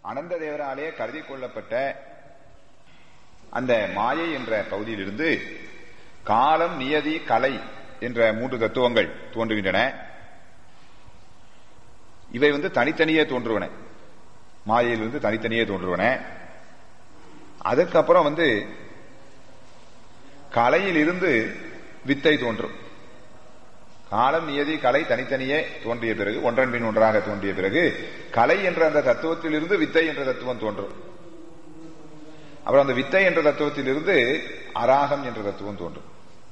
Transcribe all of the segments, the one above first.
அனந்த தேவராலே கருதி கொள்ளப்பட்ட அந்த மாயை என்ற பகுதியிலிருந்து காலம் நியதி கலை என்ற மூன்று தத்துவங்கள் தோன்றுகின்றன இவை வந்து தனித்தனியே தோன்றுவன மாயையிலிருந்து தனித்தனியே தோன்றுவன அதுக்கப்புறம் வந்து கலையில் இருந்து வித்தை தோன்றும் காலம் நியதி கலை தனித்தனியே தோன்றிய பிறகு ஒன்றன் பின் ஒன்றாக தோன்றிய பிறகு கலை என்ற அந்த தத்துவத்திலிருந்து வித்தை என்ற தத்துவம் தோன்றும் அப்புறம் அந்த வித்தை என்ற தத்துவத்திலிருந்து அராகம் என்ற தத்துவம் தோன்றும்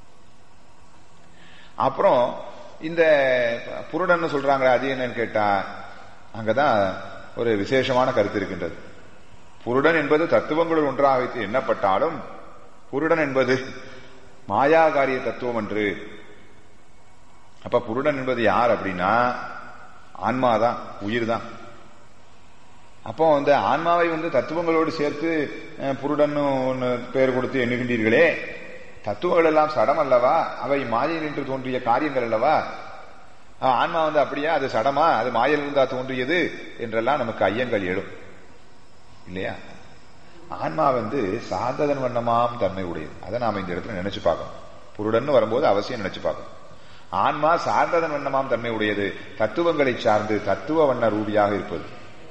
அப்புறம் இந்த புருடன் சொல்றாங்களே அது என்னன்னு கேட்டா அங்கதான் ஒரு விசேஷமான கருத்து இருக்கின்றது புருடன் என்பது தத்துவங்களுள் ஒன்றாக வைத்து எண்ணப்பட்டாலும் புருடன் என்பது மாயாகாரிய தத்துவம் என்று அப்ப புருடன் என்பது யார் அப்படின்னா ஆன்மாதான் உயிர் தான் அப்போ அந்த ஆன்மாவை வந்து தத்துவங்களோடு சேர்த்து புருடன் ஒன்று பெயர் கொடுத்து எண்ணுகின்றீர்களே தத்துவங்கள் எல்லாம் சடம் அல்லவா அவை மாயை நின்று தோன்றிய காரியங்கள் அல்லவா ஆன்மா வந்து அப்படியா அது சடமா அது மாயிலிருந்தா தோன்றியது என்றெல்லாம் நமக்கு ஐயங்கள் எழும் இல்லையா ஆன்மா வந்து சார்ந்ததன் வண்ணமாம் தன்மை உடையது அதை நாம இந்த இடத்துல நினைச்சு பார்க்கணும் புருடன் வரும்போது அவசியம் நினைச்சு பார்க்கணும் ஆன்மா சார்ந்ததன் வண்ணமாம் தன்மை உடையது தத்துவங்களை சார்ந்து தத்துவ வண்ண ரூபியாக இருப்பது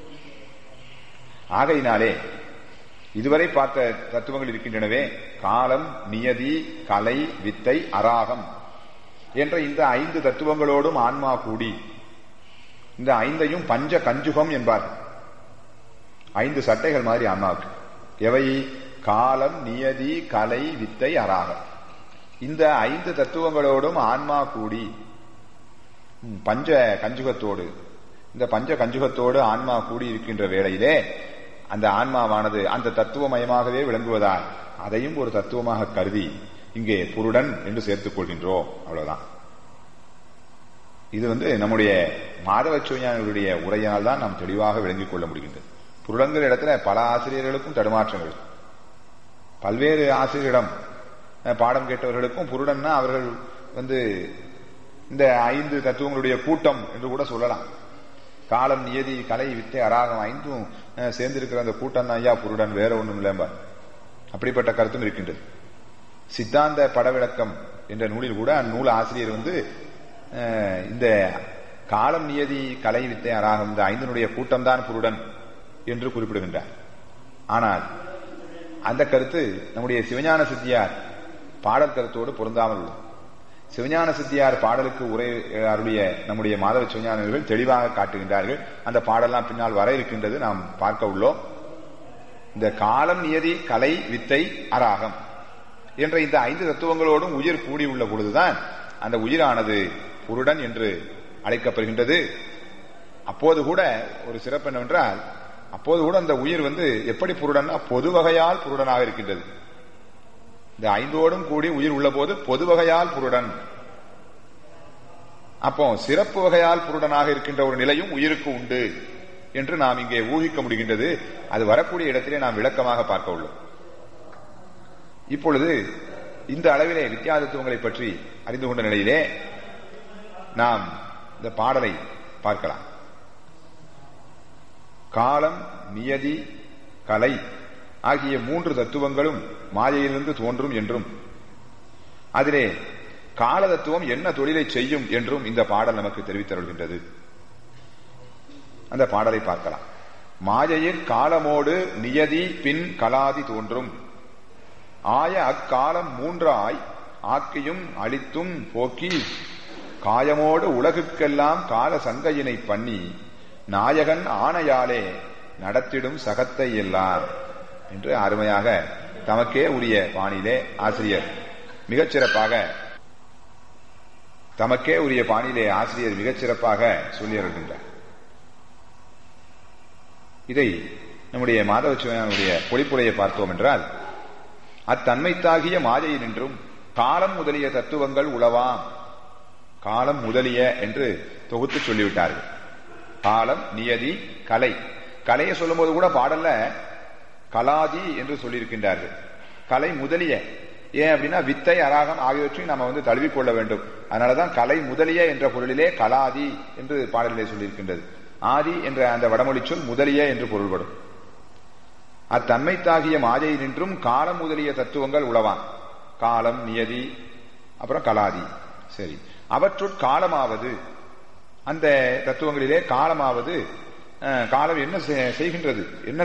ஆகையினாலே இதுவரை பார்த்த தத்துவங்கள் இருக்கின்றனவே காலம் நியதி கலை வித்தை அராகம் என்ற இந்த ஐந்து தத்துவங்களோடும் ஆன்மா கூடி இந்த ஐந்தையும் பஞ்ச கஞ்சுகம் என்பார் ஐந்து சட்டைகள் மாதிரி ஆன்மாவுக்கு எவை காலம் நியதி கலை வித்தை அராகம் இந்த ஐந்து தத்துவங்களோடும் ஆன்மா கூடி பஞ்ச கஞ்சுகத்தோடு இந்த பஞ்ச கஞ்சுகத்தோடு ஆன்மா கூடி இருக்கின்ற வேளையிலே அந்த ஆன்மாவானது அந்த தத்துவமயமாகவே விளங்குவதால் அதையும் ஒரு தத்துவமாக கருதி இங்கே புருடன் என்று சேர்த்துக் கொள்கின்றோம் அவ்வளவுதான் இது வந்து நம்முடைய மாதவ சோஞானிகளுடைய உரையினால் தான் நாம் தெளிவாக விளங்கிக் கொள்ள முடிகின்றது புருடங்கிற இடத்துல பல ஆசிரியர்களுக்கும் தடுமாற்றங்கள் பல்வேறு ஆசிரியரிடம் பாடம் கேட்டவர்களுக்கும் புருடன்னா அவர்கள் வந்து இந்த ஐந்து தத்துவங்களுடைய கூட்டம் என்று கூட சொல்லலாம் காலம் நியதி கலை வித்தை அராகம் ஐந்தும் சேர்ந்திருக்கிற அந்த கூட்டம் தான் ஐயா புருடன் வேற ஒண்ணும் இல்லம்ப அப்படிப்பட்ட கருத்தும் இருக்கின்றது சித்தாந்த படவிளக்கம் என்ற நூலில் கூட அந்நூல் ஆசிரியர் வந்து இந்த காலம் நியதி கலை வித்தை அராகம் இந்த ஐந்தனுடைய கூட்டம் தான் புருடன் என்று குறிப்பிடுகின்றார் ஆனால் அந்த கருத்து நம்முடைய சிவஞான சித்தியார் பாடல் கருத்தோடு பொருந்தாமல் உள்ளது சிவஞான சித்தியார் பாடலுக்கு உரை அருளிய நம்முடைய மாதவ சிவஞானர்கள் தெளிவாக காட்டுகின்றார்கள் அந்த பாடலாம் பின்னால் வர இருக்கின்றது நாம் பார்க்க உள்ளோம் இந்த காலம் நியதி கலை வித்தை அராகம் என்ற இந்த ஐந்து தத்துவங்களோடும் உயிர் கூடி உள்ள பொழுதுதான் அந்த உயிரானது புருடன் என்று அழைக்கப்படுகின்றது அப்போது கூட ஒரு சிறப்பு என்னவென்றால் அப்போது கூட அந்த உயிர் வந்து எப்படி புருடன்னா பொது வகையால் புருடனாக இருக்கின்றது இந்த ஐந்தோடும் கூடி உயிர் உள்ள போது பொது வகையால் புருடன் அப்போ சிறப்பு வகையால் புருடனாக இருக்கின்ற ஒரு நிலையும் உயிருக்கு உண்டு என்று நாம் இங்கே ஊகிக்க முடிகின்றது அது வரக்கூடிய இடத்திலே நாம் விளக்கமாக பார்க்க உள்ளோம் இப்பொழுது இந்த அளவிலே வித்தியாசத்துவங்களை பற்றி அறிந்து கொண்ட நிலையிலே நாம் இந்த பாடலை பார்க்கலாம் காலம் நியதி கலை ஆகிய மூன்று தத்துவங்களும் மாயையிலிருந்து தோன்றும் என்றும் அதிலே கால தத்துவம் என்ன தொழிலை செய்யும் என்றும் இந்த பாடல் நமக்கு தெரிவித்தருள்கின்றது அந்த பாடலை பார்க்கலாம் மாயையில் காலமோடு நியதி பின் கலாதி தோன்றும் ஆய அக்காலம் மூன்றாய் ஆக்கியும் அழித்தும் போக்கி காயமோடு உலகுக்கெல்லாம் கால சங்கையினை பண்ணி நாயகன் ஆணையாலே நடத்திடும் சகத்தை எல்லாம் என்று அருமையாக தமக்கே உரிய பாணியிலே ஆசிரியர் மிகச்சிறப்பாக தமக்கே உரிய பாணியிலே ஆசிரியர் மிகச்சிறப்பாக சொல்லியிருக்கின்றார் இதை நம்முடைய மாதவ சிவனுடைய பொழிப்புரையை பார்த்தோம் என்றால் அத்தன்மைத்தாகிய மாயையில் நின்றும் காலம் முதலிய தத்துவங்கள் உளவாம் காலம் முதலிய என்று தொகுத்து சொல்லிவிட்டார்கள் காலம் நியதி கலை கலையை சொல்லும் போது கூட பாடல்ல கலாதி என்று சொல்லியிருக்கின்றார்கள் கலை முதலிய ஏன் அப்படின்னா வித்தை அராகம் ஆகியவற்றையும் நம்ம வந்து தழுவிக்கொள்ள வேண்டும் அதனாலதான் கலை முதலிய என்ற பொருளிலே கலாதி என்று பாடலிலே சொல்லியிருக்கின்றது ஆதி என்ற அந்த வடமொழி சொல் முதலிய என்று பொருள்படும் அத்தன்மைத்தாகிய மாயை நின்றும் காலம் முதலிய தத்துவங்கள் உளவான் காலம் நியதி அப்புறம் கலாதி சரி அவற்றுள் காலமாவது அந்த தத்துவங்களிலே காலமாவது அஹ், காலம் என்ன செ- செய்கின்றது என்ன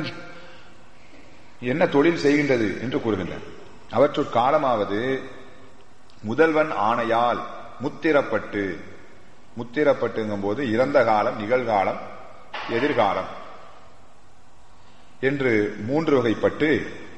என்ன தொழில் செய்கின்றது என்று கூறுகின்றன அவற்றுள் காலமாவது முதல்வன் ஆணையால் முத்திரப்பட்டு முத்திரப்பட்டுங்கும் போது இறந்த காலம் நிகழ்காலம் எதிர்காலம் என்று மூன்று வகைப்பட்டு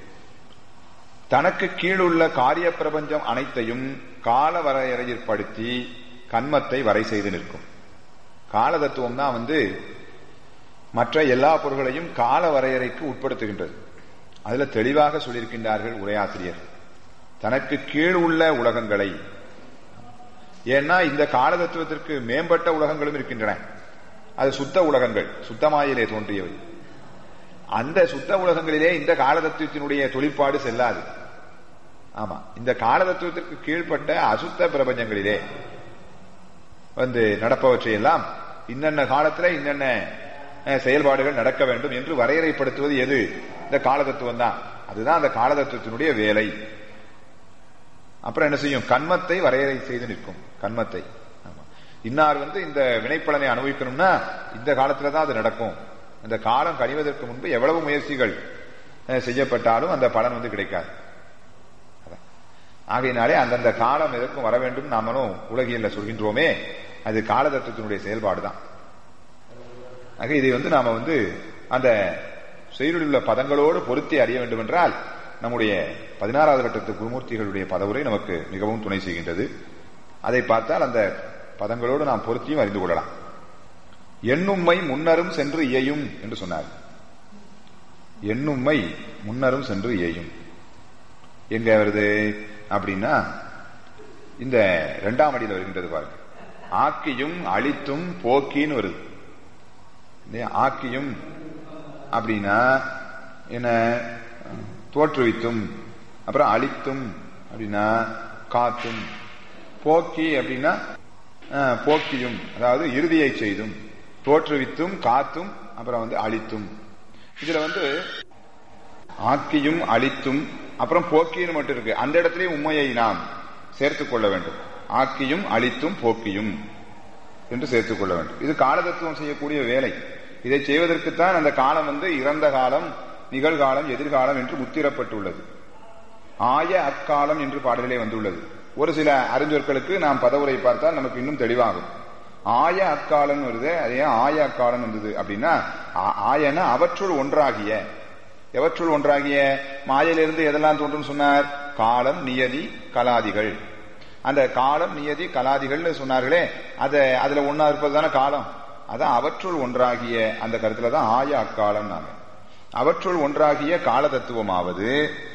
தனக்கு கீழுள்ள காரிய பிரபஞ்சம் அனைத்தையும் கால வரையறையிற்படுத்தி கண்மத்தை வரை செய்து நிற்கும் கால தத்துவம் தான் வந்து மற்ற எல்லா பொருள்களையும் கால வரையறைக்கு உட்படுத்துகின்றது அதுல தெளிவாக சொல்லியிருக்கின்றார்கள் உரையாசிரியர் தனக்கு கீழ் உள்ள உலகங்களை ஏன்னா இந்த கால தத்துவத்திற்கு மேம்பட்ட உலகங்களும் இருக்கின்றன அது சுத்த உலகங்கள் சுத்தமாயிலே தோன்றியவை அந்த சுத்த உலகங்களிலே இந்த கால தத்துவத்தினுடைய தொழிற்பாடு செல்லாது ஆமா இந்த கால தத்துவத்திற்கு கீழ்ப்பட்ட அசுத்த பிரபஞ்சங்களிலே வந்து நடப்பவற்றை எல்லாம் இன்னென்ன காலத்துல இன்னென்ன அஹ், செயல்பாடுகள் நடக்க வேண்டும் என்று வரையறைப்படுத்துவது எது இந்த கால தத்துவம் தான் அதுதான் அந்த கால தத்துவத்தினுடைய வேலை அப்புறம் என்ன செய்யும் கண்மத்தை வரையறை செய்து நிற்கும் கண்மத்தை ஆமா. இன்னார் வந்து இந்த வினைப்பலனை அனுபவிக்கணும்னா இந்த காலத்துல தான் அது நடக்கும் இந்த காலம் கழிவதற்கு முன்பு எவ்வளவு முயற்சிகள் அஹ், செய்யப்பட்டாலும் அந்த பலன் வந்து கிடைக்காது அதான். ஆகையினாலே அந்தந்த காலம் எதற்கும் வர வேண்டும் நாமளும் உலகியல்ல சொல்கின்றோமே அது கால தத்துவத்தினுடைய செயல்பாடு தான் ஆக இதை வந்து நாம வந்து அந்த செயலில் உள்ள பதங்களோடு பொருத்தி அறிய வேண்டும் என்றால் நம்முடைய பதினாறாவது கட்டத்து குருமூர்த்திகளுடைய பதவுரை நமக்கு மிகவும் துணை செய்கின்றது அதை பார்த்தால் அந்த பதங்களோடு நாம் பொருத்தியும் அறிந்து கொள்ளலாம் எண்ணும்மை முன்னரும் சென்று இயையும் என்று சொன்னார் எண்ணும்மை முன்னரும் சென்று இயையும் எங்க வருது அப்படின்னா இந்த இரண்டாம் அடியில் வருகின்றது பாருங்க ஆக்கியும் அழித்தும் போக்கின்னு வருது இல்லையா? ஆக்கியும் அப்படின்னா என்ன தோற்றுவித்தும் அப்புறம் அழித்தும் அப்படின்னா காத்தும் போக்கி அப்படின்னா அஹ், போக்கியும் அதாவது இறுதியை செய்தும் தோற்றுவித்தும் காத்தும் அப்புறம் வந்து அழித்தும் இதுல வந்து ஆக்கியும் அழித்தும் அப்புறம் போக்கியும் மட்டும் இருக்கு அந்த இடத்துலயும் உண்மையை நாம் சேர்த்துக் கொள்ள வேண்டும் ஆக்கியும் அழித்தும் போக்கியும் என்று சேர்த்துக் கொள்ள வேண்டும் இது காலதத்துவம் செய்யக்கூடிய வேலை இதை செய்வதற்குத்தான் அந்த காலம் வந்து இறந்த காலம் நிகழ்காலம் எதிர்காலம் என்று முத்திரப்பட்டுள்ளது ஆய அக்காலம் என்று பாடலிலே வந்துள்ளது ஒரு சில அறிஞர்களுக்கு நாம் பதவுரை பார்த்தால் நமக்கு இன்னும் தெளிவாகும் ஆய அக்காலம் வருது அது ஏன் ஆய அக்காலம் வந்தது அப்படின்னா ஆ- ஆயன அவற்றுள் ஒன்றாகிய எவற்றுள் ஒன்றாகிய மாயிலிருந்து எதெல்லாம் தோன்றும் சொன்னார் காலம் நியதி கலாதிகள் அந்த காலம் நியதி கலாதிகள்னு சொன்னார்களே அத அதுல ஒன்னா இருப்பது தானே காலம் அதான் அவற்றுள் ஒன்றாகிய அந்த கருத்துல தான் ஆய அக்காலம் நாம அவற்றுள் ஒன்றாகிய கால தத்துவமாவது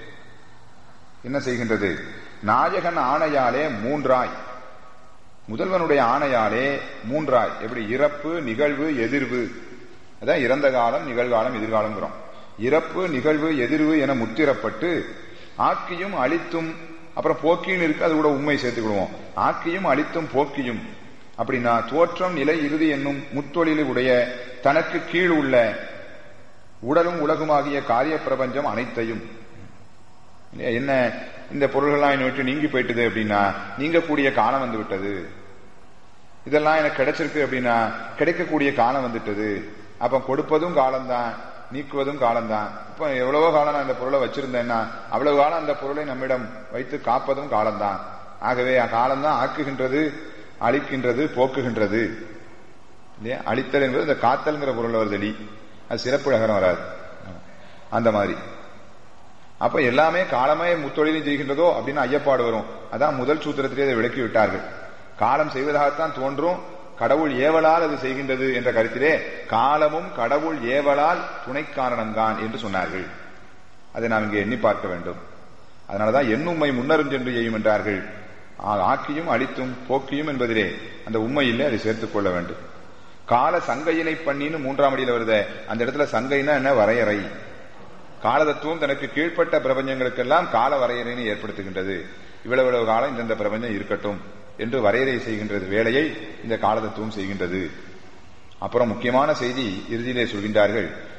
என்ன செய்கின்றது நாயகன் ஆணையாலே மூன்றாய் முதல்வனுடைய ஆணையாலே மூன்றாய் எப்படி இறப்பு நிகழ்வு எதிர்வு அதான் இறந்த காலம் நிகழ்காலம் எதிர்காலம்ங்கிறோம் இறப்பு நிகழ்வு எதிர்வு என முத்திரப்பட்டு ஆக்கியும் அழித்தும் அப்புறம் போக்கியும் இருக்கு அது கூட உண்மை சேர்த்துக்கிடுவோம் ஆக்கியும் அழித்தும் போக்கியும் அப்படின்னா தோற்றம் நிலை இறுதி என்னும் முத்தொழில் உடைய தனக்கு கீழ் உள்ள உடலும் உலகுமாகிய காரிய பிரபஞ்சம் அனைத்தையும் இல்லையா? என்ன இந்த பொருள்கள்லாம் என்னை விட்டு நீங்கி போயிட்டுது அப்படின்னா நீங்கக்கூடிய காலம் வந்து விட்டது இதெல்லாம் எனக்கு கிடைச்சிருக்கு அப்படின்னா கிடைக்கக்கூடிய காலம் வந்துட்டது அப்ப கொடுப்பதும் காலம்தான் நீக்குவதும் காலம்தான் இப்ப எவ்வளவோ காலம் நான் இந்த பொருளை வச்சிருந்தேன்னா அவ்வளவு காலம் அந்த பொருளை நம்மிடம் வைத்து காப்பதும் காலம்தான் ஆகவே காலம்தான் ஆக்குகின்றது அழிக்கின்றது போக்குகின்றது இல்லையா அழித்தல் என்பது இந்த காத்தல்ங்கிற பொருள் வருதடி அது சிறப்பு நகரம் வராது அந்த மாதிரி அப்ப எல்லாமே காலமே முத்தொழிலும் செய்கின்றதோ அப்படின்னு ஐயப்பாடு வரும் அதான் முதல் சூத்திரத்திலே அதை விளக்கி விட்டார்கள் காலம் செய்வதாகத்தான் தோன்றும் கடவுள் ஏவலால் அது செய்கின்றது என்ற கருத்திலே காலமும் கடவுள் ஏவலால் துணை காரணம்தான் என்று சொன்னார்கள் அதை நாம் இங்கே எண்ணி பார்க்க வேண்டும் அதனாலதான் எண்ணும்மை முன்னரும் சென்று எய்யும் என்றார்கள் ஆ- ஆக்கியும் அழித்தும் போக்கியும் என்பதிலே அந்த உண்மையிலே அதை சேர்த்துக் கொள்ள வேண்டும் கால சங்கையினை பண்ணின்னு மூன்றாம் அடியில் வருத அந்த இடத்துல சங்கைனா என்ன வரையறை காலதத்துவம் தனக்கு கீழ்ப்பட்ட பிரபஞ்சங்களுக்கெல்லாம் கால வரையறையை ஏற்படுத்துகின்றது இவ்வளவு இவ்வளவு காலம் இந்தந்த பிரபஞ்சம் இருக்கட்டும் என்று வரையறை செய்கின்றது வேலையை இந்த காலதத்துவம் செய்கின்றது அப்புறம் முக்கியமான செய்தி இறுதியிலே சொல்கின்றார்கள்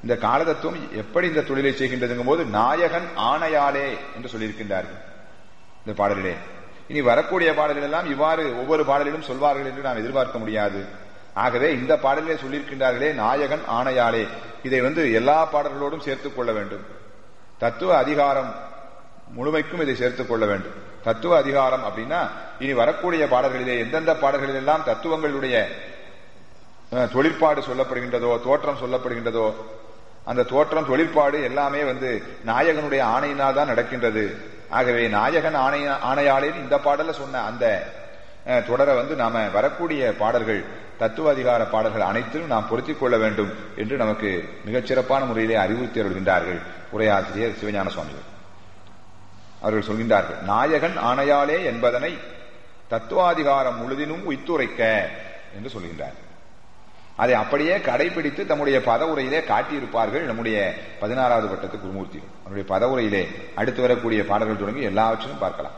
இந்த கால தத்துவம் எப்படி இந்த தொழிலை செய்கின்றதுங்கும் போது நாயகன் ஆணையாலே என்று சொல்லியிருக்கின்றார்கள் இந்த பாடலிலே இனி வரக்கூடிய பாடல்கள் எல்லாம் இவ்வாறு ஒவ்வொரு பாடலிலும் சொல்வார்கள் என்று நாம் எதிர்பார்க்க முடியாது ஆகவே இந்த பாடலிலே சொல்லியிருக்கின்றார்களே நாயகன் ஆணையாலே இதை வந்து எல்லா பாடல்களோடும் சேர்த்துக் கொள்ள வேண்டும் தத்துவ அதிகாரம் முழுமைக்கும் இதை சேர்த்துக் கொள்ள வேண்டும் தத்துவ அதிகாரம் அப்படின்னா இனி வரக்கூடிய பாடல்களிலே எந்தெந்த பாடல்களில் எல்லாம் தத்துவங்களுடைய அஹ், தொழிற்பாடு சொல்லப்படுகின்றதோ தோற்றம் சொல்லப்படுகின்றதோ அந்த தோற்றம் தொழிற்பாடு எல்லாமே வந்து நாயகனுடைய ஆணையினால் தான் நடக்கின்றது ஆகவே நாயகன் ஆணை ஆணையாளில் இந்த பாடல சொன்ன அந்த அஹ், தொடரை வந்து நாம வரக்கூடிய பாடல்கள் தத்துவ அதிகார பாடல்கள் அனைத்திலும் நாம் பொருத்திக் கொள்ள வேண்டும் என்று நமக்கு மிகச்சிறப்பான முறையிலே அறிவுறுத்தி வருகின்றார்கள் உரையாசிரியர் சிவஞான சுவாமிகள் அவர்கள் சொல்கின்றார்கள் நாயகன் ஆணையாலே என்பதனை தத்துவாதிகாரம் முழுதினும் உய்த்துரைக்க என்று சொல்கின்றார் அதை அப்படியே கடைபிடித்து தம்முடைய பதவுரையிலே காட்டியிருப்பார்கள் நம்முடைய பதினாறாவது பட்டத்து குருமூர்த்தி அவருடைய பதவுரையிலே அடுத்து வரக்கூடிய பாடல்கள் தொடங்கி எல்லாவற்றையும் பார்க்கலாம்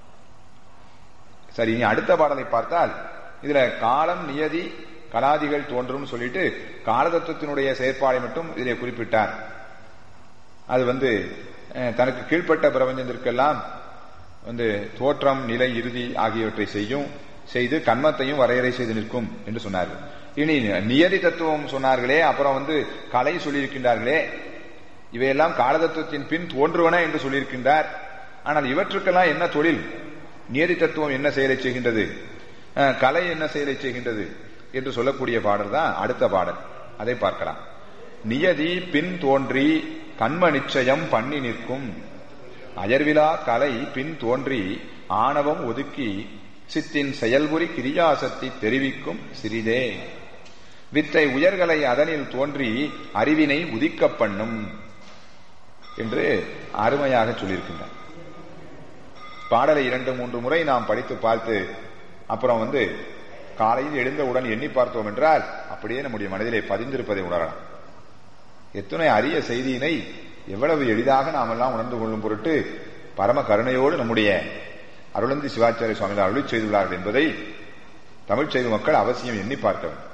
சரி இனி அடுத்த பாடலை பார்த்தால் இதுல காலம் நியதி கலாதிகள் தோன்றும் சொல்லிட்டு காலதத்துவத்தினுடைய செயற்பாடை மட்டும் இதிலே குறிப்பிட்டார் அது வந்து அஹ், தனக்கு கீழ்ப்பட்ட பிரபஞ்சத்திற்கெல்லாம் வந்து தோற்றம் நிலை இறுதி ஆகியவற்றை செய்யும் செய்து கண்மத்தையும் வரையறை செய்து நிற்கும் என்று சொன்னார்கள் இனி நியதி தத்துவம் சொன்னார்களே அப்புறம் வந்து கலை சொல்லியிருக்கின்றார்களே இவையெல்லாம் காலதத்துவத்தின் பின் தோன்றுவன என்று சொல்லியிருக்கின்றார் ஆனால் இவற்றுக்கெல்லாம் என்ன தொழில் நியதி தத்துவம் என்ன செயலை செய்கின்றது அஹ், கலை என்ன செயலை செய்கின்றது என்று சொல்லக்கூடிய பாடல் தான் அடுத்த பாடல் அதை பார்க்கலாம் நியதி பின் தோன்றி கண்ம நிச்சயம் பண்ணி நிற்கும் அயர்விலா கலை பின் தோன்றி ஆணவம் ஒதுக்கி சித்தின் செயல்புரி கிரியாசக்தி தெரிவிக்கும் சிறிதே வித்தை உயர்கலை அதனில் தோன்றி அறிவினை உதிக்கப் பண்ணும் என்று அருமையாக சொல்லியிருக்கின்றார் பாடலை இரண்டு மூன்று முறை நாம் படித்து பார்த்து அப்புறம் வந்து காலையில் எழுந்தவுடன் எண்ணி பார்த்தோம் என்றால் அப்படியே நம்முடைய மனதிலே பதிந்திருப்பதை உணரலாம் எத்தனை அரிய செய்தியினை எவ்வளவு எளிதாக நாம் எல்லாம் உணர்ந்து கொள்ளும் பொருட்டு பரம கருணையோடு நம்முடைய அருளந்தி சிவாச்சாரிய சுவாமிகள் அருளி செய்துள்ளார்கள் என்பதை தமிழ் செய்தி மக்கள் அவசியம் எண்ணி பார்க்க வேண்டும்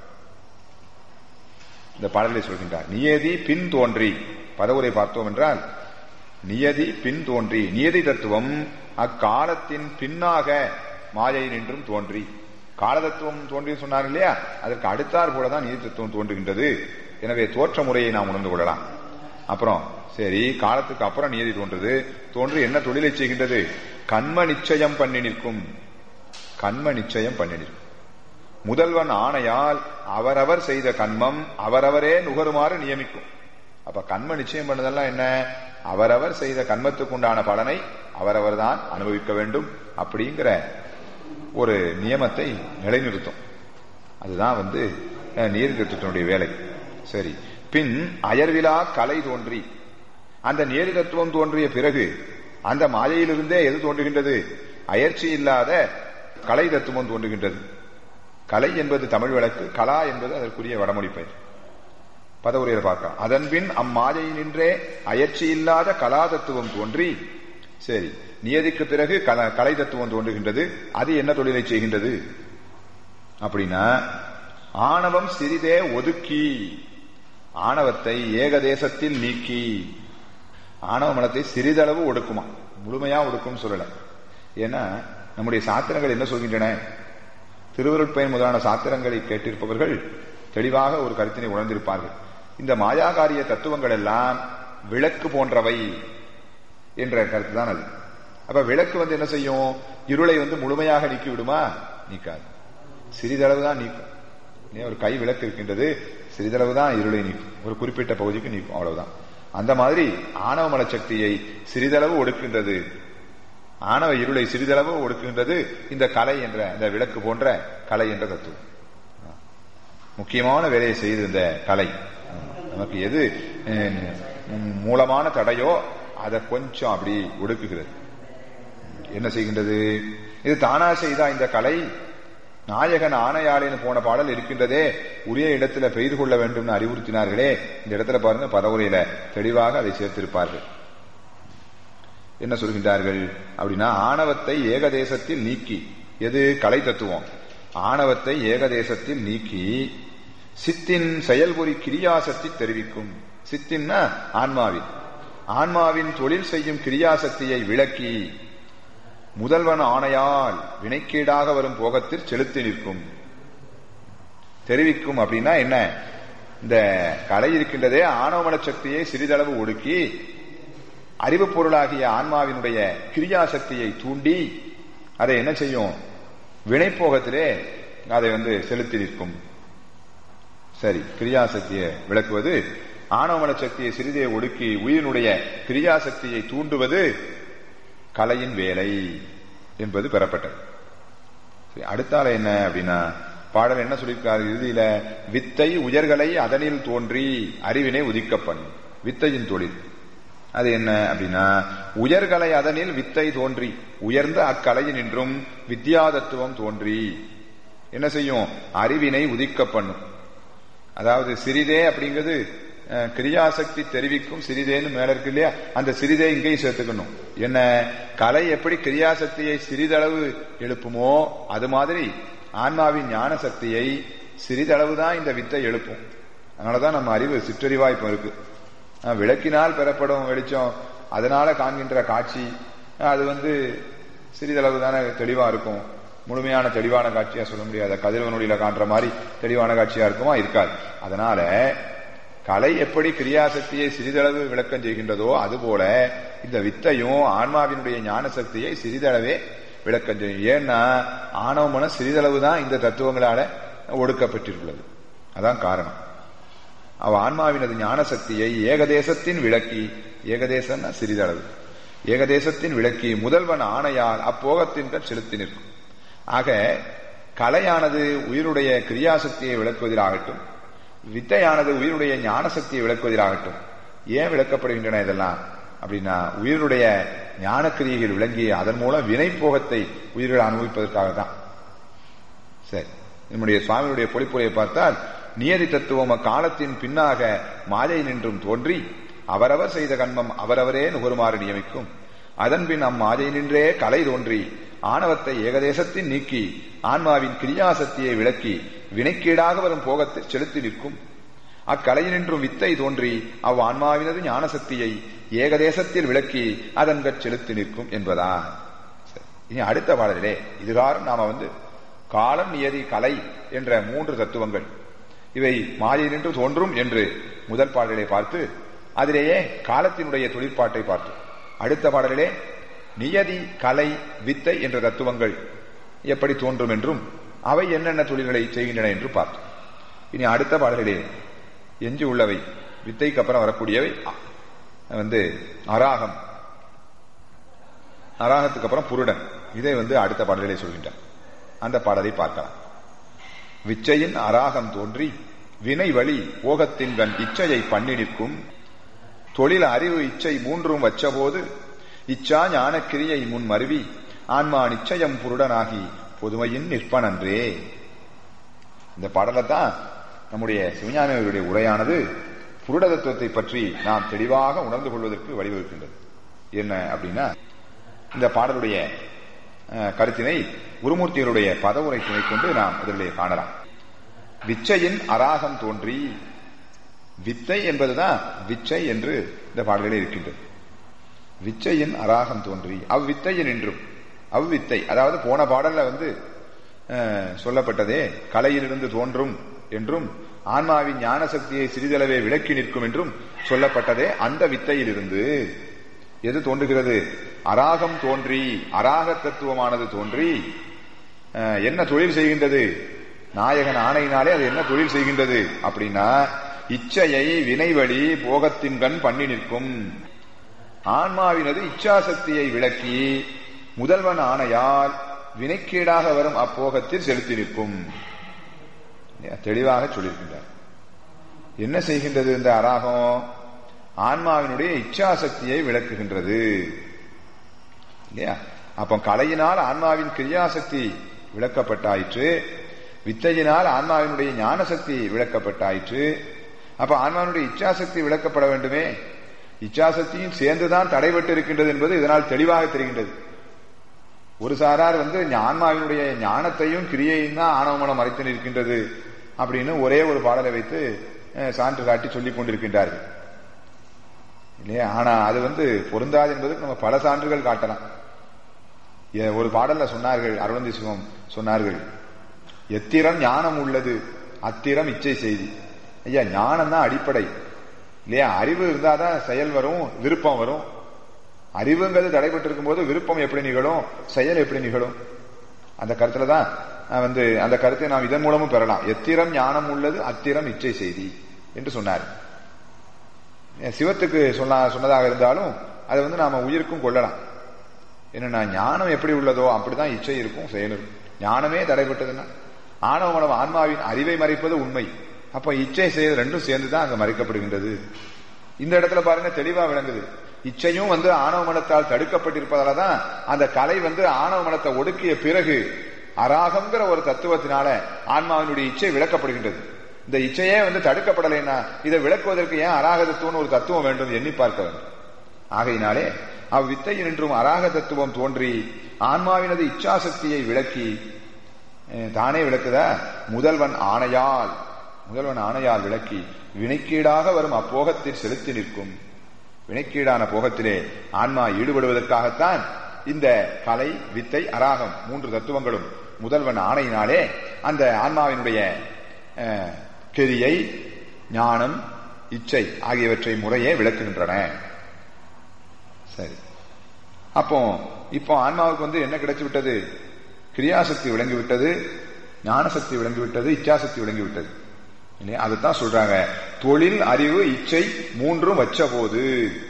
இந்த பாடலை சொல்கின்றார் நியதி பின் தோன்றி பதவுரை பார்த்தோம் என்றால் நியதி பின் தோன்றி நியதி தத்துவம் அக்காலத்தின் பின்னாக மாயை நின்றும் தோன்றி கால தத்துவம் தோன்றி சொன்னார் இல்லையா அதற்கு அடுத்தார் போலதான் நீதி தத்துவம் தோன்றுகின்றது எனவே தோற்ற முறையை நாம் உணர்ந்து கொள்ளலாம் அப்புறம் சரி காலத்துக்கு அப்புறம் நீதி தோன்றுது தோன்றி என்ன தொழிலை செய்கின்றது கண்ம நிச்சயம் பண்ணி நிற்கும் கண்ம நிச்சயம் பண்ணி நிற்கும் முதல்வன் ஆணையால் அவரவர் செய்த கண்மம் அவரவரே நுகருமாறு நியமிக்கும் அப்ப கண்ம நிச்சயம் பண்ணதெல்லாம் என்ன அவரவர் செய்த கண்மத்துக்கு உண்டான பலனை அவரவர் தான் அனுபவிக்க வேண்டும் அப்படிங்கிற ஒரு நியமத்தை நிலைநிறுத்தும் அதுதான் வந்து அஹ், நீர் தத்துவத்தினுடைய வேலை சரி பின் அயர்விலா கலை தோன்றி அந்த நேரி தத்துவம் தோன்றிய பிறகு அந்த மாயையிலிருந்தே எது தோன்றுகின்றது அயற்சி இல்லாத கலை தத்துவம் தோன்றுகின்றது கலை என்பது தமிழ் வழக்கு கலா என்பது அதற்குரிய வடமொழி பெயர் பதவுரையில் பார்க்கலாம் அதன்பின் அம்மாயையினின்றே அயற்சி இல்லாத கலா தத்துவம் தோன்றி சரி நியதிக்கு பிறகு கல கலை தத்துவம் தோன்றுகின்றது அது என்ன தொழிலை செய்கின்றது அப்படின்னா ஆணவம் சிறிதே ஒதுக்கி ஆணவத்தை ஏகதேசத்தில் நீக்கி ஆணவ மலத்தை சிறிதளவு ஒடுக்குமா முழுமையா ஒடுக்கும் சொல்லல ஏன்னா நம்முடைய சாத்திரங்கள் என்ன சொல்கின்றன திருவருட்பயன் முதலான சாத்திரங்களை கேட்டிருப்பவர்கள் தெளிவாக ஒரு கருத்தினை உணர்ந்திருப்பார்கள் இந்த மாயாகாரிய தத்துவங்கள் எல்லாம் விளக்கு போன்றவை என்ற கருத்து தான் அது அப்ப விளக்கு வந்து என்ன செய்யும் இருளை வந்து முழுமையாக நீக்கி விடுமா நீக்காது சிறிதளவு தான் நீக்கும் இல்லையா? ஒரு கை விளக்கு இருக்கின்றது சிறிதளவு தான் இருளை நீக்கும் ஒரு குறிப்பிட்ட பகுதிக்கு நீக்கும் அவ்வளவுதான் அந்த மாதிரி ஆணவ மலச்சக்தியை சிறிதளவு ஒடுக்கின்றது ஆணவ இருளை சிறிதளவு ஒடுக்கின்றது இந்த கலை என்ற இந்த விளக்கு போன்ற கலை என்ற தத்துவம் முக்கியமான வேலையை செய்து இந்த கலை நமக்கு எது அஹ், மூலமான தடையோ அதை கொஞ்சம் அப்படி ஒடுக்குகிறது என்ன செய்கின்றது இது தானா செய்தா இந்த கலை நாயகன் ஆணையாளேன்னு போன பாடல் இருக்கின்றதே உரிய இடத்துல பெய்து கொள்ள வேண்டும்னு அறிவுறுத்தினார்களே இந்த இடத்துல பாருங்க பரவுரையில தெளிவாக அதை சேர்த்திருப்பார்கள் என்ன சொல்கின்றார்கள் அப்படின்னா ஆணவத்தை ஏகதேசத்தில் நீக்கி எது கலை தத்துவம் ஆணவத்தை ஏகதேசத்தில் நீக்கி சித்தின் செயல்பொறி கிரியாசக்தி தெரிவிக்கும் சித்தின்னா ஆன்மாவின் ஆன்மாவின் தொழில் செய்யும் கிரியாசக்தியை விளக்கி முதல்வன் ஆணையால் வினைக்கீடாக வரும் போகத்தில் செலுத்தி நிற்கும் தெரிவிக்கும் அப்படின்னா என்ன இந்த கலை இருக்கின்றதே ஆணவமன சக்தியை சிறிதளவு ஒடுக்கி அறிவு பொருளாகிய ஆன்மாவினுடைய கிரியாசக்தியை தூண்டி அதை என்ன செய்யும் வினைப்போகத்திலே அதை வந்து செலுத்தி நிற்கும் சரி கிரியாசக்தியை விளக்குவது ஆணவமன சக்தியை சிறிதே ஒடுக்கி உயிரினுடைய கிரியாசக்தியை தூண்டுவது கலையின் வேலை என்பது பெறப்பட்டது சரி, அடுத்தால என்ன அப்படின்னா பாடல் என்ன சொல்லியிருக்காரு இறுதியில வித்தை உயர்களை அதனில் தோன்றி அறிவினை உதிக்கப்பண் வித்தையின் தொழில் அது என்ன அப்படின்னா உயர்கலை அதனில் வித்தை தோன்றி உயர்ந்த அக்கலையின் என்றும் வித்யாதத்துவம் தோன்றி என்ன செய்யும் அறிவினை உதிக்க பண்ணும் அதாவது சிறிதே அப்படிங்கிறது அஹ், கிரியாசக்தி தெரிவிக்கும் சிறிதேன்னு மேல இருக்கு இல்லையா அந்த சிறிதே இங்கேயும் சேர்த்துக்கணும் என்ன கலை எப்படி கிரியாசக்தியை சிறிதளவு எழுப்புமோ அது மாதிரி ஆன்மாவின் ஞான சக்தியை சிறிதளவு தான் இந்த வித்தை எழுப்பும் அதனாலதான் நம்ம அறிவு சிற்றறிவா இப்ப இருக்கு அஹ், விளக்கினால் பெறப்படும் வெளிச்சம் அதனால காண்கின்ற காட்சி அஹ், அது வந்து சிறிதளவு தானே தெளிவா இருக்கும் முழுமையான தெளிவான காட்சியா சொல்ல முடியாது கதிரவனுடைய காண்ற மாதிரி தெளிவான காட்சியா இருக்குமா இருக்காது அதனால கலை எப்படி கிரியாசக்தியை சிறிதளவு விளக்கம் செய்கின்றதோ அதுபோல இந்த வித்தையும் ஆன்மாவினுடைய ஞான சக்தியை சிறிதளவே விளக்கம் செய்யும் ஏன்னா ஆணவ மனம் சிறிதளவு தான் இந்த தத்துவங்களால ஒடுக்கப்பட்டிருக்கிறது அதான் காரணம் அவ ஆன்மாவினது ஞான சக்தியை ஏகதேசத்தின் விளக்கி ஏகதேசம்னா சிறிதளவு ஏகதேசத்தின் விளக்கி முதல்வன் ஆணையால் அப்போகத்தின் கண் செலுத்தி நிற்கும் ஆக கலையானது உயிருடைய கிரியாசக்தியை விளக்குவதிலாகட்டும் வித்தையானது உயிருடைய ஞான சக்தியை விளக்குவதிலாகட்டும் ஏன் விளக்கப்படுகின்றன இதெல்லாம் அப்படின்னா உயிருடைய ஞான கிரியைகள் விளங்கி அதன் மூலம் வினைப்போகத்தை உயிர்கள் அனுபவிப்பதற்காக தான் சரி நம்முடைய சுவாமியுடைய பொழிப்புரையை பார்த்தால் நியதி தத்துவம் அக்காலத்தின் பின்னாக மாயை நின்றும் தோன்றி அவரவர் செய்த கண்மம் அவரவரே நுகருமாறு நியமிக்கும் அதன்பின் அம்மாயை நின்றே கலை தோன்றி ஆணவத்தை ஏகதேசத்தின் நீக்கி ஆன்மாவின் கிரியாசக்தியை விளக்கி வினைக்கீடாக வரும் போகத்தில் செலுத்தி நிற்கும் அக்கலையினின்றும் வித்தை தோன்றி அவ் ஆன்மாவினது ஞான சக்தியை ஏகதேசத்தில் விளக்கி அதன்கட் செலுத்தி நிற்கும் என்பதா சரி. இனி அடுத்த பாடலிலே இதுகாரம் நாம வந்து காலம் நியதி கலை என்ற மூன்று தத்துவங்கள் இவை மாயை நின்று தோன்றும் என்று முதல் பாடலை பார்த்து அதிலேயே காலத்தினுடைய தொழிற்பாட்டை பார்த்து அடுத்த பாடலிலே நியதி கலை வித்தை என்ற தத்துவங்கள் எப்படி தோன்றும் என்றும் அவை என்னென்ன தொழில்களை செய்கின்றன என்று பார்த்தோம் இனி அடுத்த பாடலிலே எஞ்சி உள்ளவை வித்தைக்கு அப்புறம் வரக்கூடியவை அ- வந்து அராகம் அராகத்துக்கு அப்புறம் புருடன் இதை வந்து அடுத்த பாடலிலே சொல்கின்றார் அந்த பாடலை பார்க்கலாம் விச்சையின் அராகம் தோன்றி வினை வழி போகத்தின் கண் இச்சையை பண்ணி நிற்கும் தொழில் அறிவு இச்சை மூன்றும் வச்சபோது இச்சா ஞான கிரியை முன் மருவி ஆன்மா நிச்சயம் புருடனாகி பொதுமையின் நிற்பனன்றே இந்த பாடலைத்தான் நம்முடைய சிவஞானியருடைய உரையானது புருட தத்துவத்தை பற்றி நாம் தெளிவாக உணர்ந்து கொள்வதற்கு வழிவகுக்கின்றது என்ன அப்படின்னா இந்த பாடலுடைய அஹ், கருத்தினை குருமூர்த்திகளுடைய பதவுரை துணை கொண்டு நாம் அதிலே காணலாம் விச்சையின் அராகம் தோன்றி வித்தை என்பதுதான் விச்சை என்று இந்த பாடலிலே இருக்கின்றது விச்சையின் அராகம் தோன்றி அவ்வித்தையின் என்றும் அவ்வித்தை அதாவது போன பாடல்ல வந்து அஹ், சொல்லப்பட்டதே கலையிலிருந்து தோன்றும் என்றும் ஆன்மாவின் ஞான சக்தியை சிறிதளவே விளக்கி நிற்கும் என்றும் சொல்லப்பட்டதே அந்த வித்தையிலிருந்து எது தோன்றுகிறது அராகம் தோன்றி அராக தத்துவமானது தோன்றி அஹ், என்ன தொழில் செய்கின்றது நாயகன் ஆணையினாலே அது என்ன தொழில் செய்கின்றது அப்படின்னா இச்சையை வினைவழி போகத்தின் கண் பண்ணி நிற்கும் ஆன்மாவினது இச்சாசக்தியை விளக்கி முதல்வன் ஆணையால் வினைக்கீடாக வரும் அப்போகத்தில் செலுத்தி நிற்கும் தெளிவாக சொல்லியிருக்கின்றார் என்ன செய்கின்றது இந்த அராகம் ஆன்மாவினுடைய இச்சாசக்தியை விளக்குகின்றது இல்லையா அப்ப கலையினால் ஆன்மாவின் கிரியாசக்தி விளக்கப்பட்டாயிற்று வித்தையினால் ஆன்மாவினுடைய ஞான சக்தி விளக்கப்பட்டாயிற்று அப்ப ஆன்மாவினுடைய இச்சாசக்தி விளக்கப்பட வேண்டுமே இச்சாசக்தியும் சேர்ந்துதான் தடைபட்டு இருக்கின்றது என்பது இதனால் தெளிவாக தெரிகின்றது ஒரு சாரார் வந்து ஆன்மாவினுடைய ஞானத்தையும் கிரியையும் தான் ஆணவமனம் மறைத்து நிற்கின்றது அப்படின்னு ஒரே ஒரு பாடலை வைத்து அஹ், சான்று காட்டி சொல்லிக் கொண்டிருக்கின்றார்கள் இல்லையா ஆனா அது வந்து பொருந்தாது என்பதுக்கு நம்ம பல சான்றுகள் காட்டலாம் ஏ- ஒரு பாடல்ல சொன்னார்கள் அருணந்தி சிவம் சொன்னார்கள் எத்திரம் ஞானம் உள்ளது அத்திரம் இச்சை செய்தி ஐயா ஞானம் தான் அடிப்படை இல்லையா அறிவு இருந்தாதான் செயல் வரும் விருப்பம் வரும் அறிவுங்கிறது தடைபட்டு இருக்கும்போது விருப்பம் எப்படி நிகழும் செயல் எப்படி நிகழும் அந்த கருத்துல தான் அஹ், வந்து அந்த கருத்தை நாம் இதன் மூலமும் பெறலாம் எத்திரம் ஞானம் உள்ளது அத்திரம் இச்சை செய்தி என்று சொன்னார் அஹ், சிவத்துக்கு சொன்ன சொன்னதாக இருந்தாலும் அதை வந்து நாம உயிருக்கும் கொள்ளலாம் என்னன்னா ஞானம் எப்படி உள்ளதோ அப்படிதான் இச்சை இருக்கும் செயல் இருக்கும் ஞானமே தடைபட்டதுன்னா ஆணவ மனம் ஆன்மாவின் அறிவை மறைப்பது உண்மை அப்ப இச்சை செயல் ரெண்டும் சேர்ந்து தான் அங்க மறைக்கப்படுகின்றது இந்த இடத்துல பாருங்க தெளிவா விளங்குது இச்சையும் வந்து ஆணவ மனத்தால் தடுக்கப்பட்டிருப்பதால தான் அந்த கலை வந்து ஆணவ மனத்தை ஒடுக்கிய பிறகு அராகம்ங்கிற ஒரு தத்துவத்தினால ஆன்மாவினுடைய இச்சை விளக்கப்படுகின்றது இந்த இச்சையே வந்து தடுக்கப்படலைன்னா இதை விளக்குவதற்கு ஏன் அராக தத்துவம்னு ஒரு தத்துவம் வேண்டும் எண்ணி பார்க்க வேண்டும் ஆகையினாலே அவ்வித்தையினின்றும் அராக தத்துவம் தோன்றி ஆன்மாவினது இச்சாசக்தியை விளக்கி அஹ், தானே விளக்குதா முதல்வன் ஆணையால் முதல்வன் ஆணையால் விளக்கி வினைக்கீடாக வரும் அப்போகத்தில் செலுத்தி நிற்கும் வினைக்கீடான போகத்திலே ஆன்மா ஈடுபடுவதற்காகத்தான் இந்த கலை வித்தை அராகம் மூன்று தத்துவங்களும் முதல்வன் ஆணையினாலே அந்த ஆன்மாவினுடைய அஹ், கெரியை ஞானம் இச்சை ஆகியவற்றை முறையே விளக்குகின்றன சரி அப்போ இப்போ ஆன்மாவுக்கு வந்து என்ன கிடைச்சு விட்டது கிரியாசக்தி விளங்கி விட்டது ஞானசக்தி விளங்கி விட்டது இச்சாசக்தி விளங்கி விட்டது இல்லையா அதுதான் சொல்றாங்க தொழில் அறிவு இச்சை மூன்றும் வச்ச போது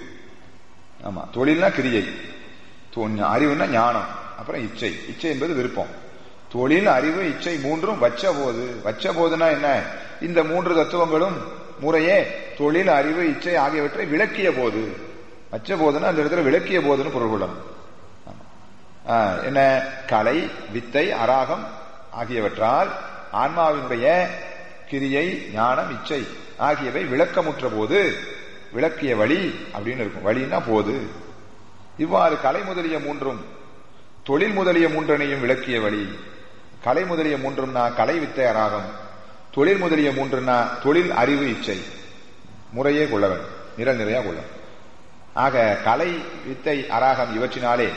ஆமா தொழில்னா கிரியை தொ- அறிவுன்னா ஞானம் அப்புறம் இச்சை இச்சை என்பது விருப்பம் தொழில் அறிவு இச்சை மூன்றும் வச்ச போது வச்ச போதுன்னா என்ன இந்த மூன்று தத்துவங்களும் முறையே தொழில் அறிவு இச்சை ஆகியவற்றை விளக்கிய போது வச்ச போதுன்னா அந்த இடத்துல விளக்கிய போதுன்னு பொருள் கொள்ளணும் ஆமா. ஆ, என்ன கலை வித்தை அராகம் ஆகியவற்றால் ஆன்மாவினுடைய கிரியை ஞானம் இச்சை ஆகியவை விளக்கமுற்ற போது விளக்கிய வழி அப்படின்னு இருக்கும் வழின்னா போது இவ்வாறு கலை முதலிய மூன்றும் தொழில் முதலிய மூன்றனையும் விளக்கிய வழி கலை முதலிய மூன்றும்னா கலை வித்தை அராகம் தொழில் முதலிய மூன்றுனா தொழில் அறிவு இச்சை முறையே கொள்ள வேண்டும் நிரல் நிறையா கொள்ள வேண்டும். ஆக கலை வித்தை அராகம் இவற்றினாலே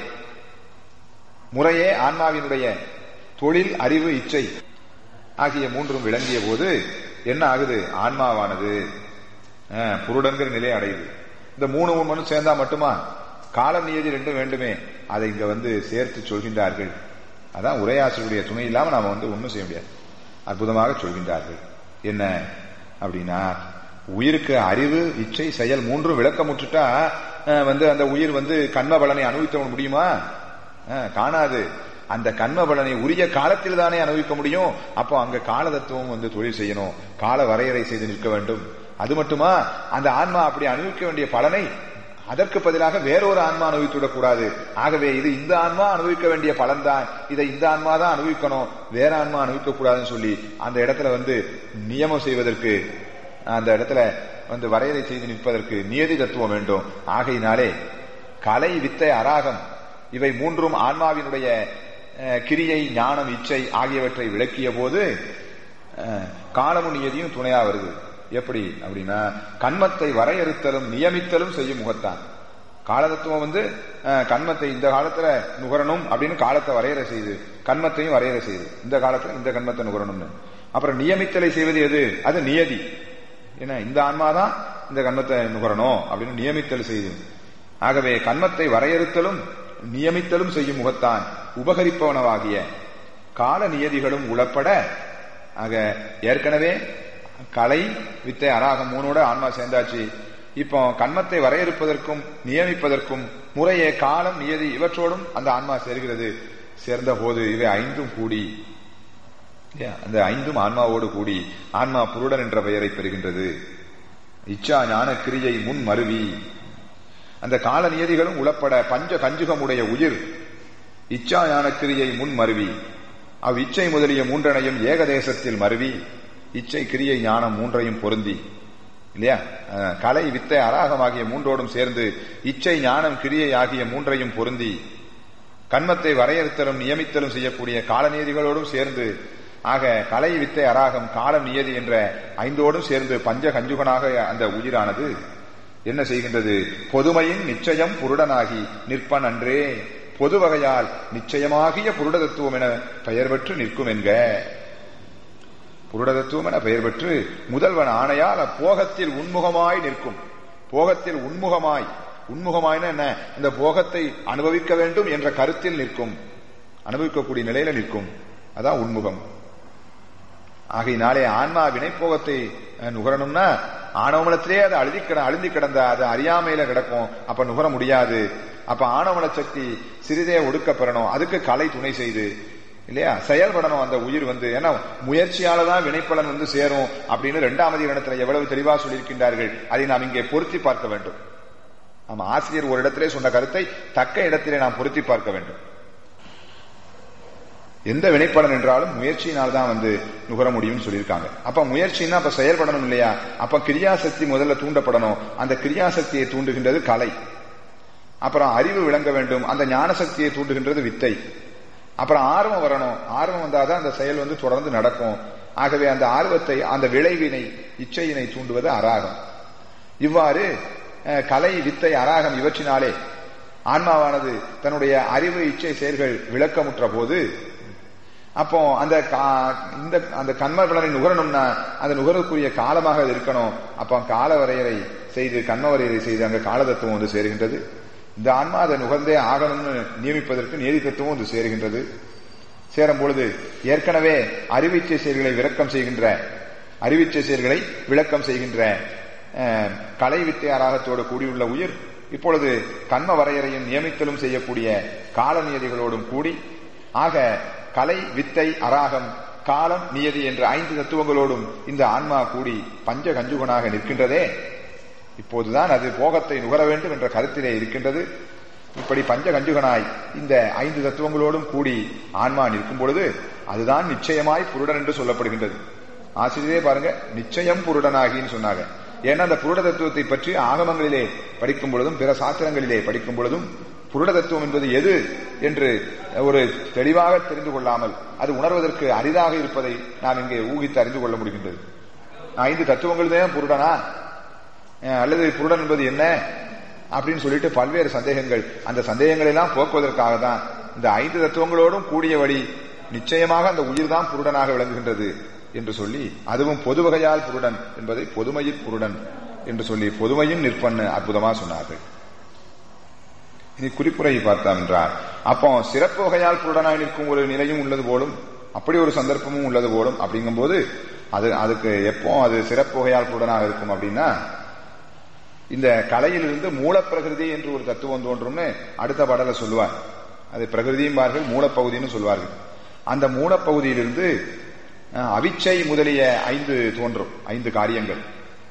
முறையே ஆன்மாவினுடைய தொழில் அறிவு இச்சை ஆகிய மூன்றும் விளங்கிய போது என்ன ஆகுது ஆன்மாவானது அஹ், புருடங்கிற நிலையை அடையுது இந்த மூணு மூணு சேர்ந்தா மட்டுமா காலம் நியதி ரெண்டும் வேண்டுமே அதை இங்க வந்து சேர்த்து சொல்கின்றார்கள் அதான் உரையாசிரியருடைய துணை இல்லாம நாம வந்து ஒண்ணும் செய்ய முடியாது அற்புதமாக சொல்கின்றார்கள் என்ன அப்படின்னா உயிருக்கு அறிவு இச்சை செயல் மூன்றும் விளக்கமுற்றுட்டா அஹ், வந்து அந்த உயிர் வந்து கண்ம பலனை அனுபவிக்க முடியுமா அஹ், காணாது அந்த கண்ம பலனை உரிய காலத்தில் தானே அனுபவிக்க முடியும் அப்போ அங்க கால தத்துவம் வந்து தொழில் செய்யணும் கால வரையறை செய்து நிற்க வேண்டும் அது மட்டுமா அந்த ஆன்மா அப்படி அனுபவிக்க வேண்டிய பலனை அதற்கு பதிலாக வேறொரு ஆன்மா அனுபவித்துவிடக் கூடாது ஆகவே இது இந்த ஆன்மா அனுபவிக்க வேண்டிய பலன் தான் இதை இந்த ஆன்மா தான் அனுபவிக்கணும் வேற ஆன்மா அனுபவிக்க கூடாதுன்னு சொல்லி அந்த இடத்துல வந்து நியமம் செய்வதற்கு அந்த இடத்துல வந்து வரையறை செய்து நிற்பதற்கு நியதி தத்துவம் வேண்டும் ஆகையினாலே கலை வித்தை அராகம் இவை மூன்றும் ஆன்மாவினுடைய அஹ், கிரியை ஞானம் இச்சை ஆகியவற்றை விளக்கிய போது அஹ், காலமும் நியதியும் துணையா வருது எப்படி அப்படின்னா கண்மத்தை வரையறுத்தலும் நியமித்தலும் செய்யும் முகத்தான் காலதத்துவம் வந்து அஹ், கண்மத்தை இந்த காலத்துல நுகரணும் அப்படின்னு காலத்தை வரையறை செய்து கண்மத்தையும் வரையறை செய்து இந்த காலத்துல இந்த கண்மத்தை நுகரணும்னு அப்புறம் நியமித்தலை செய்வது எது அது நியதி ஏன்னா இந்த ஆன்மாதான் இந்த கண்மத்தை நுகரணும் அப்படின்னு நியமித்தல் செய்து ஆகவே கண்மத்தை வரையறுத்தலும் நியமித்தலும் செய்யும் முகத்தான் உபகரிப்பவனவாகிய கால நியதிகளும் உளப்பட ஆக ஏற்கனவே கலை வித்தை அராகம் மூணோட ஆன்மா சேர்ந்தாச்சு இப்போ கண்மத்தை வரையறுப்பதற்கும் நியமிப்பதற்கும் முறையே காலம் நியதி இவற்றோடும் அந்த ஆன்மா சேர்கிறது சேர்ந்த போது இவை ஐந்தும் கூடி இல்லையா? அந்த ஐந்தும் ஆன்மாவோடு கூடி ஆன்மா புருடன் என்ற பெயரை பெறுகின்றது இச்சா ஞான கிரியை முன் மருவி அந்த கால நியதிகளும் உளப்பட பஞ்ச கஞ்சுகமுடைய உயிர் இச்சா ஞான கிரியை முன் மருவி அவ் இச்சை முதலிய மூன்றனையும் ஏகதேசத்தில் மருவி இச்சை கிரியை ஞானம் மூன்றையும் பொருந்தி இல்லையா அஹ், கலை வித்தை அராகமாகிய மூன்றோடும் சேர்ந்து இச்சை ஞானம் கிரியை ஆகிய மூன்றையும் பொருந்தி கண்மத்தை வரையறுத்தலும் நியமித்தலும் செய்யக்கூடிய கால நியதிகளோடும் சேர்ந்து ஆக கலை வித்தை அராகம் காலம் நியதி என்ற ஐந்தோடும் சேர்ந்து பஞ்ச கஞ்சுகனாக அந்த உயிரானது என்ன செய்கின்றது பொதுமையின் நிச்சயம் புருடனாகி நிற்பன் அன்றே பொது வகையால் நிச்சயமாகிய புருட தத்துவம் என பெயர் பெற்று நிற்கும் என்க புருட தத்துவம் என பெயர் பெற்று முதல்வன் ஆணையால் அப்போகத்தில் உன்முகமாய் நிற்கும் போகத்தில் உன்முகமாய் உன்முகமாய்னா என்ன இந்த போகத்தை அனுபவிக்க வேண்டும் என்ற கருத்தில் நிற்கும் அனுபவிக்கக்கூடிய நிலையில நிற்கும் அதான் உன்முகம் ஆகையினாலே ஆன்மா வினைப்போகத்தை நுகரணும்னா ஆணவமலத்திலே அது அழுதி கிட அழுந்தி கிடந்த அது அறியாமையில கிடக்கும் அப்ப நுகர முடியாது அப்ப ஆணவமல சக்தி சிறிதே ஒடுக்க பெறணும் அதுக்கு கலை துணை செய்து இல்லையா செயல்படணும் அந்த உயிர் வந்து ஏன்னா முயற்சியால தான் வினைப்பலன் வந்து சேரும் அப்படின்னு இரண்டாமது இடத்துல எவ்வளவு தெளிவா சொல்லியிருக்கின்றார்கள் அதை நாம் இங்கே பொருத்தி பார்க்க வேண்டும் நம்ம ஆசிரியர் ஒரு இடத்திலே சொன்ன கருத்தை தக்க இடத்திலே நாம் பொருத்தி பார்க்க வேண்டும் எந்த வினைப்பலன் என்றாலும் முயற்சியினால் தான் வந்து நுகர முடியும்னு சொல்லியிருக்காங்க அப்ப முயற்சின்னா அப்ப செயல்படணும் இல்லையா அப்ப கிரியாசக்தி முதல்ல தூண்டப்படணும் அந்த கிரியாசக்தியை தூண்டுகின்றது கலை அப்புறம் அறிவு விளங்க வேண்டும் அந்த ஞான சக்தியை தூண்டுகின்றது வித்தை அப்புறம் ஆர்வம் வரணும் ஆர்வம் வந்தாதான் அந்த செயல் வந்து தொடர்ந்து நடக்கும் ஆகவே அந்த ஆர்வத்தை அந்த விளைவினை இச்சையினை தூண்டுவது அராகம் இவ்வாறு கலை வித்தை அராகம் இவற்றினாலே ஆன்மாவானது தன்னுடைய அறிவு இச்சை செயல்கள் விளக்கமுற்ற போது அப்போ அந்த இந்த அந்த கண்ம பலனை நுகரணும்னா அந்த நுகரக்கூடிய காலமாக அது இருக்கணும் அப்போ கால வரையறை செய்து கண்ம வரையறை செய்து அங்க கால தத்துவம் வந்து சேருகின்றது இந்த ஆன்மா அதை நுகர்ந்தே ஆகணும்னு நியமிப்பதற்கு நீதி தத்துவம் வந்து சேருகின்றது சேரும் பொழுது ஏற்கனவே அறிவிச்சை செயல்களை விளக்கம் செய்கின்ற அறிவிச்சை செயல்களை விளக்கம் செய்கின்ற கலை வித்தையாராகத்தோடு கூடியுள்ள உயிர் இப்பொழுது கண்ம வரையறையும் நியமித்தலும் செய்யக்கூடிய கால நியதிகளோடும் கூடி ஆக கலை வித்தை அராகம் காலம் நியதி என்ற ஐந்து தத்துவங்களோடும் இந்த ஆன்மா கூடி பஞ்ச கஞ்சுகனாக நிற்கின்றதே இப்போதுதான் அது போகத்தை நுகர வேண்டும் என்ற கருத்திலே இருக்கின்றது இப்படி பஞ்ச கஞ்சுகனாய் இந்த ஐந்து தத்துவங்களோடும் கூடி ஆன்மா நிற்கும் பொழுது அதுதான் நிச்சயமாய் புருடன் என்று சொல்லப்படுகின்றது ஆசிரியரே பாருங்க நிச்சயம் புருடனாகின்னு சொன்னாங்க ஏன்னா அந்த புருட தத்துவத்தை பற்றி ஆகமங்களிலே படிக்கும் பொழுதும் பிற சாத்திரங்களிலே படிக்கும் பொழுதும் புருட தத்துவம் என்பது எது என்று ஒரு தெளிவாக தெரிந்து கொள்ளாமல் அது உணர்வதற்கு அரிதாக இருப்பதை நாம் இங்கே ஊகித்து அறிந்து கொள்ள முடிகின்றது ஐந்து தத்துவங்கள் தான் புருடனா அல்லது புருடன் என்பது என்ன அப்படின்னு சொல்லிட்டு பல்வேறு சந்தேகங்கள் அந்த சந்தேகங்களை எல்லாம் போக்குவதற்காக தான் இந்த ஐந்து தத்துவங்களோடும் கூடிய வழி நிச்சயமாக அந்த உயிர் தான் புருடனாக விளங்குகின்றது என்று சொல்லி அதுவும் பொது வகையால் புருடன் என்பதை பொதுமையில் புருடன் என்று சொல்லி பொதுமையும் நிற்பன்னு அற்புதமா சொன்னார்கள் இனி குறிப்புரை பார்த்தோம் என்றார் அப்போ சிறப்பு வகையால் புருடனாய் நிற்கும் ஒரு நிலையும் உள்ளது போலும் அப்படி ஒரு சந்தர்ப்பமும் உள்ளது போலும் அப்படிங்கும்போது அது அதுக்கு எப்போ அது சிறப்பு வகையால் புருடனாக இருக்கும் அப்படின்னா இந்த கலையிலிருந்து மூலப்பிரகிருதி என்று ஒரு தத்துவம் தோன்றும்னு அடுத்த பாடல சொல்லுவார் அது பிரகிருதியும்பார்கள் மூலப்பகுதின்னு சொல்வார்கள் அந்த மூலப்பகுதியிலிருந்து அவிச்சை முதலிய ஐந்து தோன்றும் ஐந்து காரியங்கள்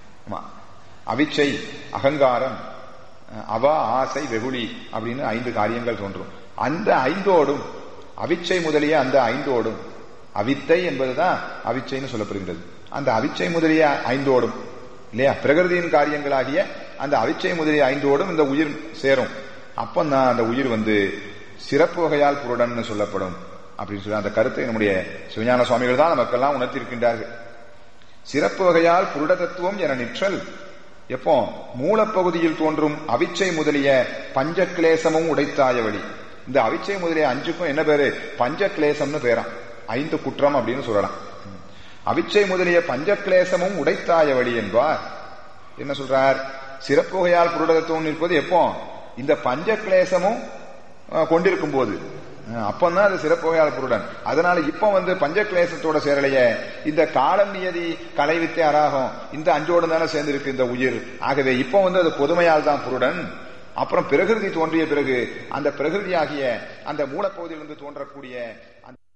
அவிச்சை அகங்காரம் அவா ஆசை வெகுளி அப்படின்னு ஐந்து காரியங்கள் தோன்றும் அந்த ஐந்தோடும் அவிச்சை முதலிய அந்த ஐந்தோடும் அவித்தை என்பதுதான் அவிச்சைன்னு சொல்லப்படுகின்றது அந்த அவிச்சை முதலிய ஐந்தோடும் இல்லையா பிரகிருதியின் காரியங்களாகிய அந்த அவிச்சை முதலிய ஐந்தோடும் இந்த உயிர் சேரும் அப்பந்தான் அந்த உயிர் வந்து சிறப்பு வகையால் புருடன் சொல்லப்படும் அப்படின்னு சொல்லி அந்த கருத்தை நம்முடைய சிவஞான சுவாமிகள் தான் நமக்கெல்லாம் உணர்த்தியிருக்கின்றார்கள் சிறப்பு வகையால் புருட தத்துவம் என நிற்றல் எப்போ மூலப்பகுதியில் தோன்றும் அவிச்சை முதலிய பஞ்ச கிளேசமும் உடைத்தாய வழி இந்த அவிச்சை முதலிய அஞ்சுக்கும் என்ன பேரு பஞ்ச கிளேசம்னு பேராம் ஐந்து குற்றம் அப்படின்னு சொல்லலாம் அவிச்சை முதலிய பஞ்ச கிளேசமும் உடைத்தாய வழி என்பார் என்ன சொல்றார் சிறப்பு வகையால் புருடத்துவம் நிற்பது எப்போ இந்த பஞ்ச கிளேசமும் கொண்டிருக்கும் போது அப்பந்தான் அது சிறப்பு வகையால் புருடன் அதனால இப்ப வந்து பஞ்ச கிளேசத்தோட சேரலைய இந்த காலம் நியதி கலை வித்தை அராகம் இந்த அஞ்சோடு தானே சேர்ந்திருக்கு இந்த உயிர் ஆகவே இப்ப வந்து அது பொதுமையால் தான் புருடன் அப்புறம் பிரகிருதி தோன்றிய பிறகு அந்த பிரகிருதி ஆகிய அந்த மூலப்பகுதியிலிருந்து தோன்றக்கூடிய அந்த